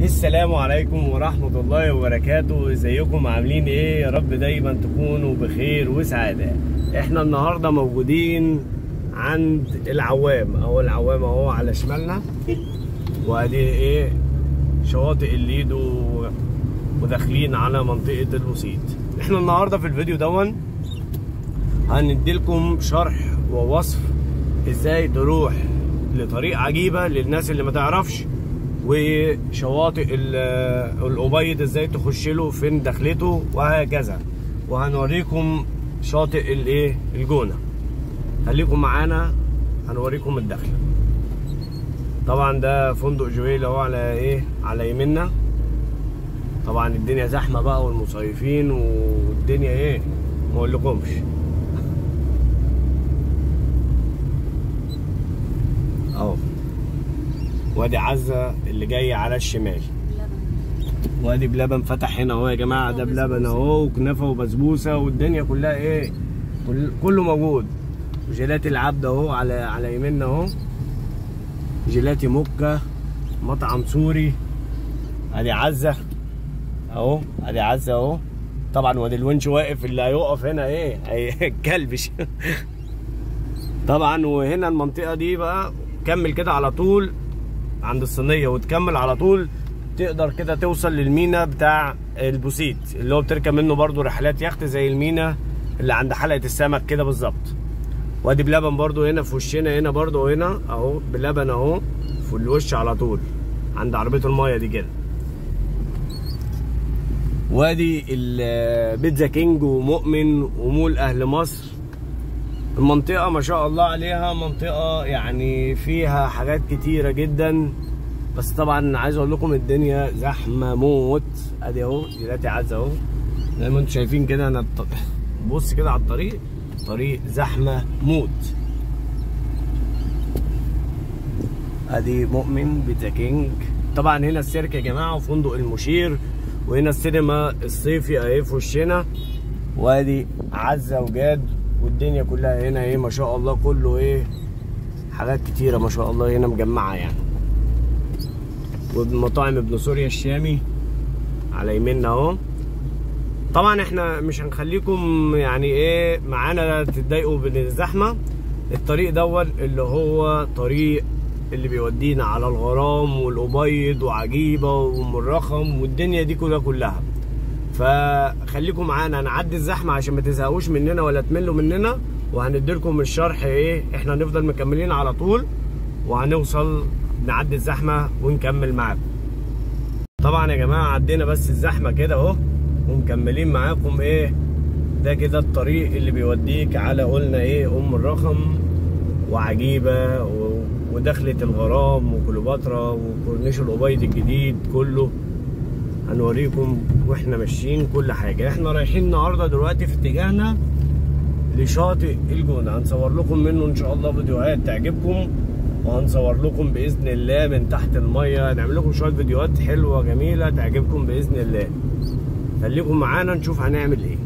السلام عليكم ورحمة الله وبركاته ازيكم عاملين ايه يا رب دايما تكونوا بخير وسعادة احنا النهاردة موجودين عند العوام اهو العوام اهو على شمالنا وادي ايه شواطئ الليدو وداخلين على منطقة الوسيط احنا النهاردة في الفيديو دون هنديلكم شرح ووصف ازاي تروح لطريق عجيبة للناس اللي ما تعرفش وشواطئ الأبيض ازاي تخش له فين دخلته وهكذا وهنوريكم شاطئ الايه الجونة خليكم معانا هنوريكم الدخلة طبعا ده فندق جويل اهو على ايه على يمنا طبعا الدنيا زحمة بقى والمصيفين والدنيا ايه ما اقولكمش اهو وادي عزة اللي جاي على الشمال وادي بلبن فتح هنا اهو يا جماعه ده بلبن اهو وكنافه وبسبوسه والدنيا كلها ايه كل كله موجود جيلاتي العبد اهو على على يميننا اهو جيلاتي موكا مطعم سوري ادي عزه اهو ادي عزه اهو طبعا وادي الونش واقف اللي هيقف هنا ايه هيكلبش طبعا وهنا المنطقه دي بقى كمل كده على طول عند الصينيه وتكمل على طول تقدر كده توصل للمينا بتاع البوسيت اللي هو بتركب منه برضو رحلات يخت زي المينا اللي عند حلقه السمك كده بالظبط وادي بلبن برضو هنا في وشنا هنا برضو هنا اهو بلبن اهو في الوش على طول عند عربيه المايه دي كده وادي البيتزا كينج ومؤمن ومول اهل مصر المنطقة ما شاء الله عليها منطقة يعني فيها حاجات كتيرة جدا بس طبعا عايز اقول لكم الدنيا زحمة موت ادي اهو جيلاتي عزة اهو زي ما انتم شايفين كده انا بص كده على الطريق طريق زحمة موت ادي مؤمن بيتزا كينج طبعا هنا السيرك يا جماعة وفندق المشير وهنا السينما الصيفي اهي في وشنا وادي عزة وجاد والدنيا كلها هنا ايه ما شاء الله كله ايه حاجات كتيره ما شاء الله هنا مجمعه يعني ومطاعم ابن سوريا الشامي على يميننا اهو طبعا احنا مش هنخليكم يعني ايه معانا تتضايقوا من الزحمه الطريق دون اللي هو طريق اللي بيودينا على الغرام والأبيض وعجيبه وام الرخم والدنيا دي كلها كلها فخليكم معانا هنعدي الزحمه عشان ما تزهقوش مننا ولا تملوا مننا وهنديلكم الشرح ايه احنا هنفضل مكملين على طول وهنوصل نعدي الزحمه ونكمل معاكم طبعا يا جماعه عدينا بس الزحمه كده اهو ومكملين معاكم ايه ده كده الطريق اللي بيوديك على قلنا ايه ام الرخم وعجيبه و... ودخلة الغرام وكليوباترا وكورنيش الأبيض الجديد كله هنوريكم واحنا ماشيين كل حاجه احنا رايحين النهارده دلوقتي في اتجاهنا لشاطئ الجونه هنصور لكم منه ان شاء الله فيديوهات تعجبكم وهنصور لكم باذن الله من تحت الميه هنعمل لكم شويه فيديوهات حلوه جميله تعجبكم باذن الله خليكم معانا نشوف هنعمل ايه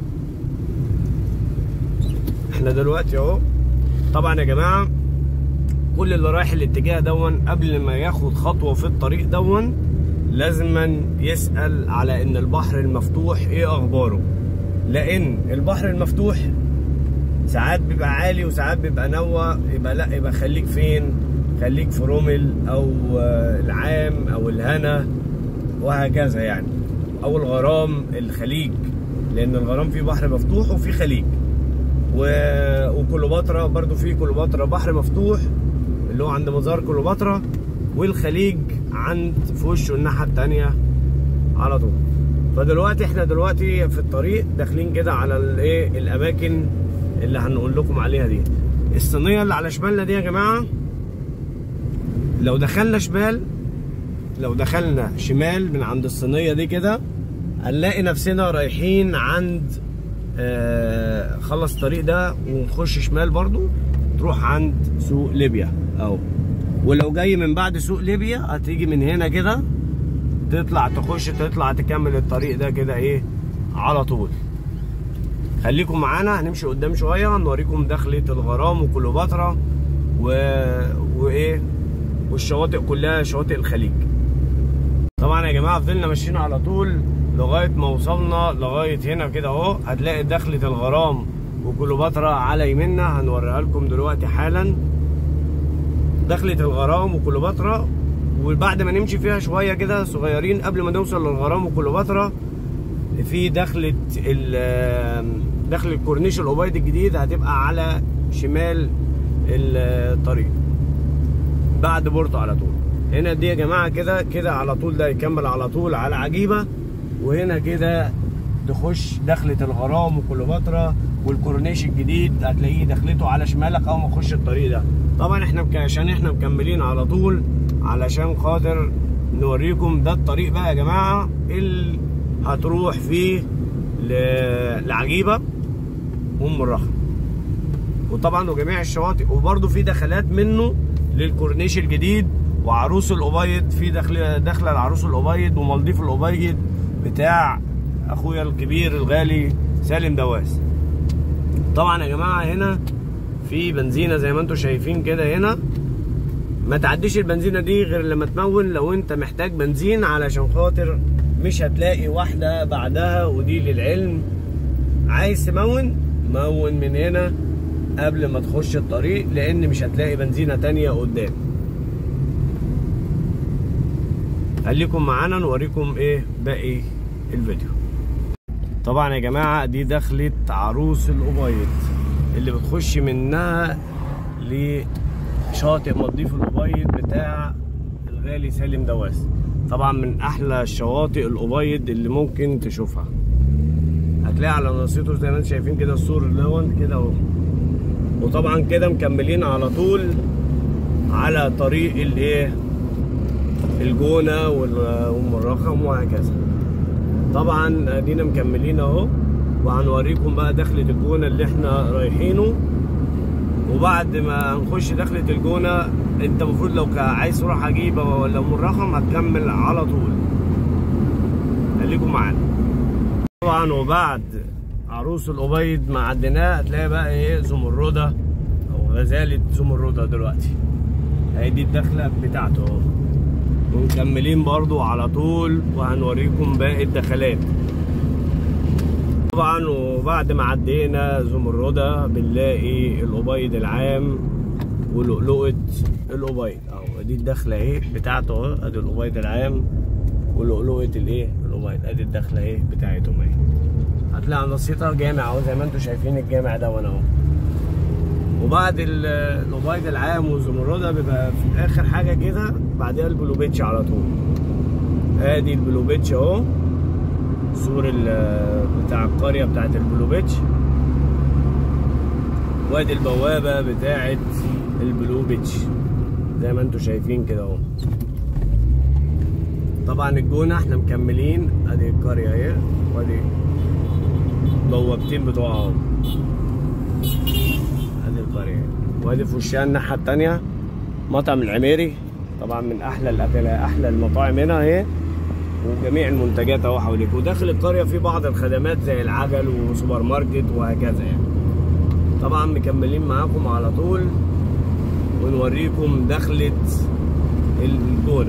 احنا دلوقتي اهو طبعا يا جماعه كل اللي رايح الاتجاه دون قبل ما ياخد خطوه في الطريق دون لازما يسأل على ان البحر المفتوح ايه اخباره لان البحر المفتوح ساعات بيبقى عالي وساعات بيبقى نوى يبقى لا يبقى خليك فين خليك في رومل او العام او الهنا وهكذا يعني او الغرام الخليج لان الغرام فيه بحر مفتوح وفيه خليج و... وكليوباترا برضو فيه كليوباترا بحر مفتوح اللي هو عند مزار كليوباترا والخليج عند في وشه الناحيه الثانيه على طول فدلوقتي احنا دلوقتي في الطريق داخلين كده على الايه الاماكن اللي هنقول لكم عليها دي الصينيه اللي على شمالنا دي يا جماعه لو دخلنا شمال لو دخلنا شمال من عند الصينيه دي كده هنلاقي نفسنا رايحين عند آه خلص الطريق ده ونخش شمال برضو تروح عند سوق ليبيا اهو ولو جاي من بعد سوق ليبيا هتيجي من هنا كده تطلع تخش تطلع تكمل الطريق ده كده ايه على طول خليكم معانا هنمشي قدام شويه هنوريكم دخلة الغرام وكليوباترا و... وايه والشواطئ كلها شواطئ الخليج طبعا يا جماعه فضلنا ماشيين على طول لغايه ما وصلنا لغايه هنا كده اهو هتلاقي دخله الغرام وكليوباترا على يمنا هنوريها لكم دلوقتي حالا دخله الغرام وكليوباترا وبعد ما نمشي فيها شويه كده صغيرين قبل ما نوصل للغرام وكليوباترا في دخله دخل الكورنيش الأبيض الجديد هتبقى على شمال الطريق بعد بورتو على طول هنا دي يا جماعه كده كده على طول ده يكمل على طول على عجيبه وهنا كده تخش دخلة الغرام وكليوباترا والكورنيش الجديد هتلاقيه دخلته على شمالك اول ما تخش الطريق ده طبعا احنا عشان احنا مكملين على طول علشان خاطر نوريكم ده الطريق بقى يا جماعه اللي هتروح فيه لعجيبه ام الرخم وطبعا وجميع الشواطئ وبرده في دخلات منه للكورنيش الجديد وعروس الابيض في دخل داخله العروس الابيض ومالديف الابيض بتاع اخويا الكبير الغالي سالم دواس طبعا يا جماعه هنا في بنزينه زي ما انتم شايفين كده هنا ما تعديش البنزينه دي غير لما تمون لو انت محتاج بنزين علشان خاطر مش هتلاقي واحده بعدها ودي للعلم عايز تمون مون من هنا قبل ما تخش الطريق لان مش هتلاقي بنزينه تانية قدام خليكم معانا نوريكم ايه باقي الفيديو طبعا يا جماعه دي دخلة عروس الابيض اللي بتخش منها لشاطئ مضيف الابيض بتاع الغالي سالم دواس طبعا من احلى الشواطئ الابيض اللي ممكن تشوفها هتلاقي على نصيته زي ما انتم شايفين كده السور اللون كده اهو وطبعا كده مكملين على طول على طريق الايه الجونه وام الرخم وهكذا طبعا ادينا مكملين اهو وهنوريكم بقى دخلة الجونه اللي احنا رايحينه وبعد ما نخش دخلة الجونه انت المفروض لو عايز تروح عجيبه ولا ام الرخم هتكمل على طول خليكم معانا طبعا وبعد عروس الابيض ما عديناه هتلاقي بقى ايه زمرده او غزاله زمرده دلوقتي اهي دي الدخله بتاعته اهو ومكملين برضو على طول وهنوريكم باقي الدخلات طبعا وبعد ما عدينا زمرده بنلاقي الابيض العام ولؤلؤه الابيض اهو دي الدخله اهي بتاعته اهو ادي الابيض العام ولؤلؤه الايه الابيض ادي الدخله اهي بتاعتهم اهي هتلاقي على النصيطه جامع اهو زي ما انتم شايفين الجامع ده وانا اهو وبعد الابيض العام والزمرده بيبقى في اخر حاجه كده بعدها البلو بيتش على طول ادي البلو بيتش اهو سور بتاع القريه بتاعت البلو بيتش وادي البوابه بتاعت البلو بيتش زي ما انتم شايفين كده اهو طبعا الجونه احنا مكملين ادي القريه اهي وادي بوابتين بتوعها اهو ادي القريه وادي في وشها الناحيه التانيه مطعم العميري طبعا من احلى الاكل احلى المطاعم هنا اهي وجميع المنتجات اهو حواليك وداخل القريه في بعض الخدمات زي العجل وسوبر ماركت وهكذا يعني طبعا مكملين معاكم على طول ونوريكم دخلة الجونة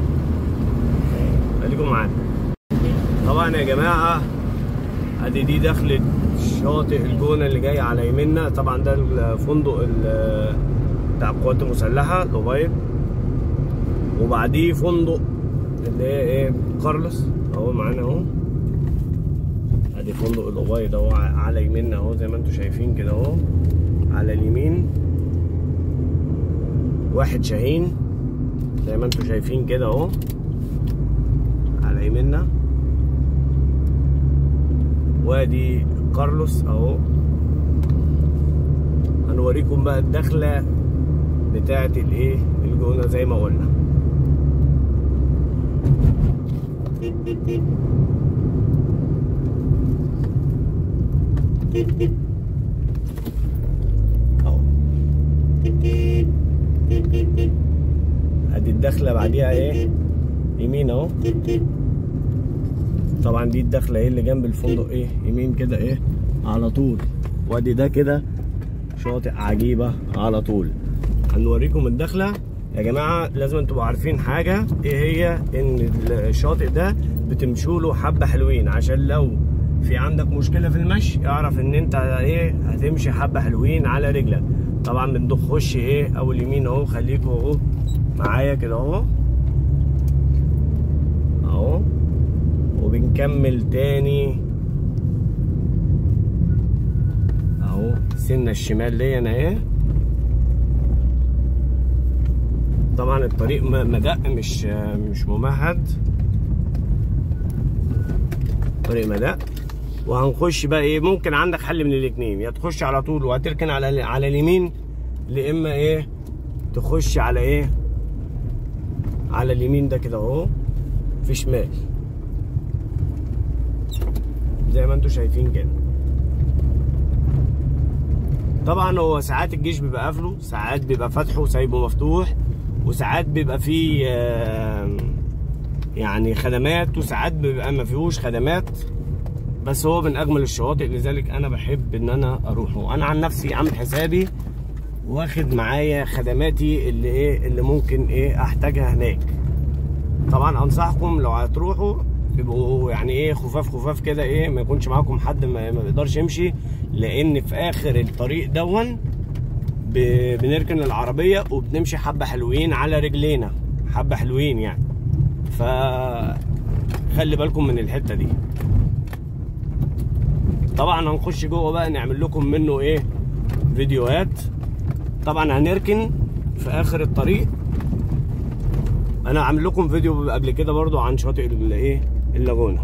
خليكم معانا طبعا يا جماعة ادي دي دخلة شاطئ الجونة اللي جاي على يمنا طبعا ده الفندق بتاع القوات المسلحة الأبيض وبعديه فندق اللي هي ايه كارلوس اهو معانا اهو ادي فندق الأبيض اهو على يمنا اهو زي ما انتم شايفين كده اهو على اليمين واحد شاهين زي ما انتم شايفين كده اهو على يمنا وادي كارلوس اهو هنوريكم بقى الدخله بتاعه الايه الجونه زي ما قلنا اهو ادي الدخله بعديها ايه يمين اهو طبعا دي الدخله ايه اللي جنب الفندق ايه يمين كده ايه على طول وادي ده كده شاطئ عجيبه على طول هنوريكم الدخله يا جماعه لازم تبقوا عارفين حاجه ايه هي ان الشاطئ ده بتمشوا له حبه حلوين عشان لو في عندك مشكله في المشي اعرف ان انت ايه هتمشي حبه حلوين على رجلك طبعا بنخش ايه اول يمين اهو خليكوا اهو معايا كده اهو اهو وبنكمل تاني اهو سنة الشمال دي انا ايه طبعا الطريق مدق مش مش ممهد طريق مدق وهنخش بقى ايه ممكن عندك حل من الاثنين يا تخش على طول وهتركن على على اليمين يا اما ايه تخش على ايه على اليمين ده كده اهو في شمال زي ما انتم شايفين كده طبعا هو ساعات الجيش بيبقى قافله ساعات بيبقى فاتحه وسايبه مفتوح وساعات بيبقى فيه يعني خدمات وساعات بيبقى ما فيهوش خدمات بس هو من اجمل الشواطئ لذلك انا بحب ان انا اروحه انا عن نفسي عامل حسابي واخد معايا خدماتي اللي ايه اللي ممكن ايه احتاجها هناك طبعا انصحكم لو هتروحوا تبقوا يعني ايه خفاف خفاف كده ايه ما يكونش معاكم حد ما بيقدرش يمشي لان في اخر الطريق دون بنركن العربيه وبنمشي حبه حلوين على رجلينا حبه حلوين يعني ف خلي بالكم من الحته دي طبعا هنخش جوه بقى نعمل لكم منه ايه فيديوهات طبعا هنركن في اخر الطريق انا عامل لكم فيديو قبل كده برضو عن شاطئ الايه اللاجونه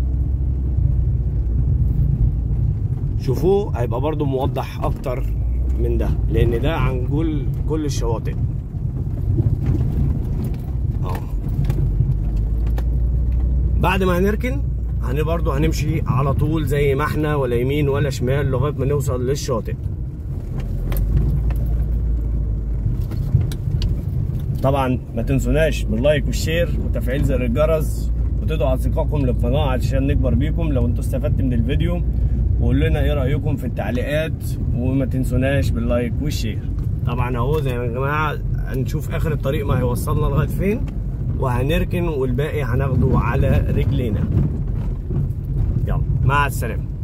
شوفوه هيبقى برضو موضح اكتر من ده لان ده عن كل كل الشواطئ اهو بعد ما هنركن هن برضو هنمشي على طول زي ما احنا ولا يمين ولا شمال لغايه ما نوصل للشاطئ طبعا ما تنسوناش باللايك والشير وتفعيل زر الجرس وتدعوا اصدقائكم للقناه عشان نكبر بيكم لو انتوا استفدت من الفيديو وقول لنا ايه رايكم في التعليقات وما تنسوناش باللايك والشير طبعا اهو زي ما يا جماعه هنشوف اخر الطريق ما هيوصلنا لغايه فين وهنركن والباقي هناخده على رجلينا يلا مع السلامه